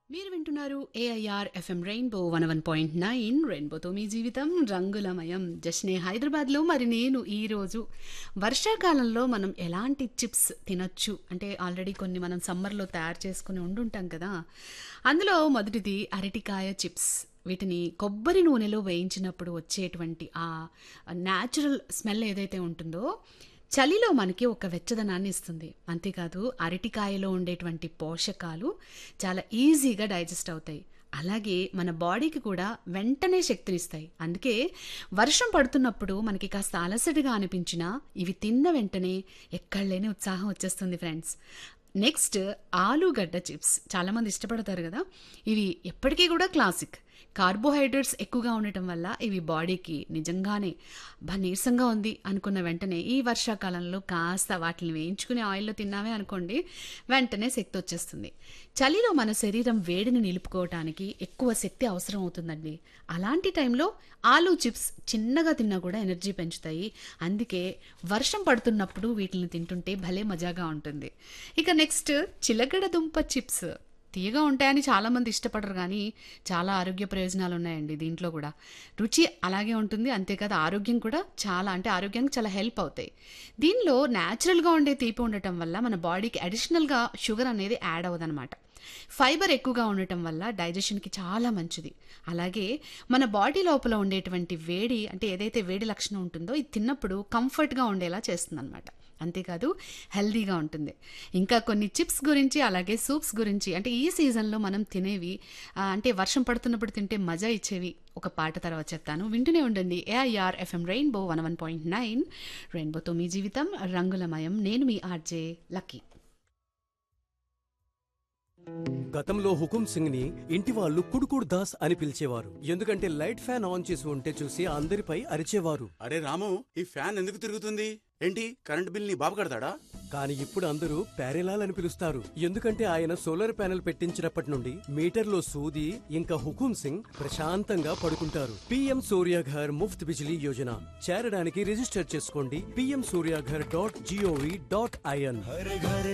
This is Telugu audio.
మీరు వింటున్నారు AIR FM rainbow one one point nine రెయిన్బోతో మీ జీవితం రంగులమయం జస్నే హైదరాబాద్లో మరి నేను ఈరోజు వర్షాకాలంలో మనం ఎలాంటి చిప్స్ తినొచ్చు అంటే ఆల్రెడీ కొన్ని మనం సమ్మర్లో తయారు చేసుకుని ఉండుంటాం కదా అందులో మొదటిది అరటికాయ చిప్స్ వీటిని కొబ్బరి నూనెలో వేయించినప్పుడు వచ్చేటువంటి ఆ న్యాచురల్ స్మెల్ ఏదైతే ఉంటుందో చలిలో మనకి ఒక వెచ్చదనాన్ని ఇస్తుంది అంతేకాదు అరటికాయలో ఉండేటువంటి పోషకాలు చాలా ఈజీగా డైజెస్ట్ అవుతాయి అలాగే మన బాడీకి కూడా వెంటనే శక్తినిస్తాయి అందుకే వర్షం పడుతున్నప్పుడు మనకి కాస్త అలసటగా అనిపించినా ఇవి తిన్న వెంటనే ఎక్కడలేని ఉత్సాహం వచ్చేస్తుంది ఫ్రెండ్స్ నెక్స్ట్ ఆలుగడ్డ చిప్స్ చాలామంది ఇష్టపడతారు కదా ఇవి ఎప్పటికీ కూడా క్లాసిక్ కార్బోహైడ్రేట్స్ ఎక్కువగా ఉండటం వల్ల ఇవి బాడీకి నిజంగానే బా నీరసంగా ఉంది అనుకున్న వెంటనే ఈ వర్షాకాలంలో కాస్త వాటిని వేయించుకుని ఆయిల్లో తిన్నామే అనుకోండి వెంటనే శక్తి వచ్చేస్తుంది చలిలో మన శరీరం వేడిని నిలుపుకోవటానికి ఎక్కువ శక్తి అవసరం అవుతుందండి అలాంటి టైంలో ఆలూ చిప్స్ చిన్నగా తిన్నా కూడా ఎనర్జీ పెంచుతాయి అందుకే వర్షం పడుతున్నప్పుడు వీటిని తింటుంటే భలే మజాగా ఉంటుంది ఇక నెక్స్ట్ చిలకడ దుంప చిప్స్ తీయగా ఉంటాయని చాలామంది ఇష్టపడరు కానీ చాలా ఆరోగ్య ప్రయోజనాలు ఉన్నాయండి దీంట్లో కూడా రుచి అలాగే ఉంటుంది అంతేకాదు ఆరోగ్యం కూడా చాలా అంటే ఆరోగ్యానికి చాలా హెల్ప్ అవుతాయి దీనిలో న్యాచురల్గా ఉండే తీపి ఉండటం వల్ల మన బాడీకి అడిషనల్గా షుగర్ అనేది యాడ్ అవ్వదన్నమాట ఫైబర్ ఎక్కువగా ఉండటం వల్ల డైజెషన్కి చాలా మంచిది అలాగే మన బాడీ లోపల ఉండేటువంటి వేడి అంటే ఏదైతే వేడి లక్షణం ఉంటుందో ఇది తిన్నప్పుడు కంఫర్ట్గా ఉండేలా చేస్తుంది అనమాట అంతేకాదు హెల్దీగా ఉంటుంది ఇంకా కొన్ని చిప్స్ గురించి అలాగే సూప్స్ గురించి అంటే ఈ సీజన్లో మనం తినేవి ఆ, అంటే వర్షం పడుతున్నప్పుడు తింటే మజా ఇచ్చేవి ఒక పాట తర్వాత చెప్తాను వింటూనే ఉండండి AIR FM rainbow one one point nine రెయిన్బోతో మీ జీవితం రంగులమయం నేను మీ ఆర్జే లక్కీ గతంలో హుకుం సింగ్ ని ఇంటి వాళ్ళు కుడుకుడు దాస్ అని పిలిచేవారు ఎందుకంటే లైట్ ఫ్యాన్ ఆన్ చేసి ఉంటే చూసి అందరిపై అరిచేవారు అరే రాము ఈ ఫ్యాన్ ఎందుకు తిరుగుతుంది ఏంటి కరెంట్ బిల్ నీ బాబు కడతాడా కానీ ఇప్పుడు అందరూ ప్యారెలాల్ అని పిలుస్తారు ఎందుకంటే ఆయన సోలార్ ప్యానెల్ పెట్టించినప్పటి నుండి మీటర్లో సూది ఇంకా హుకుం సింగ్ ప్రశాంతంగా పడుకుంటారు పిఎం సూర్యాఘర్ ముఫ్త్ బిజిలీ యోజన చేరడానికి రిజిస్టర్ చేసుకోండి PM Suryaghar dot G O V dot IN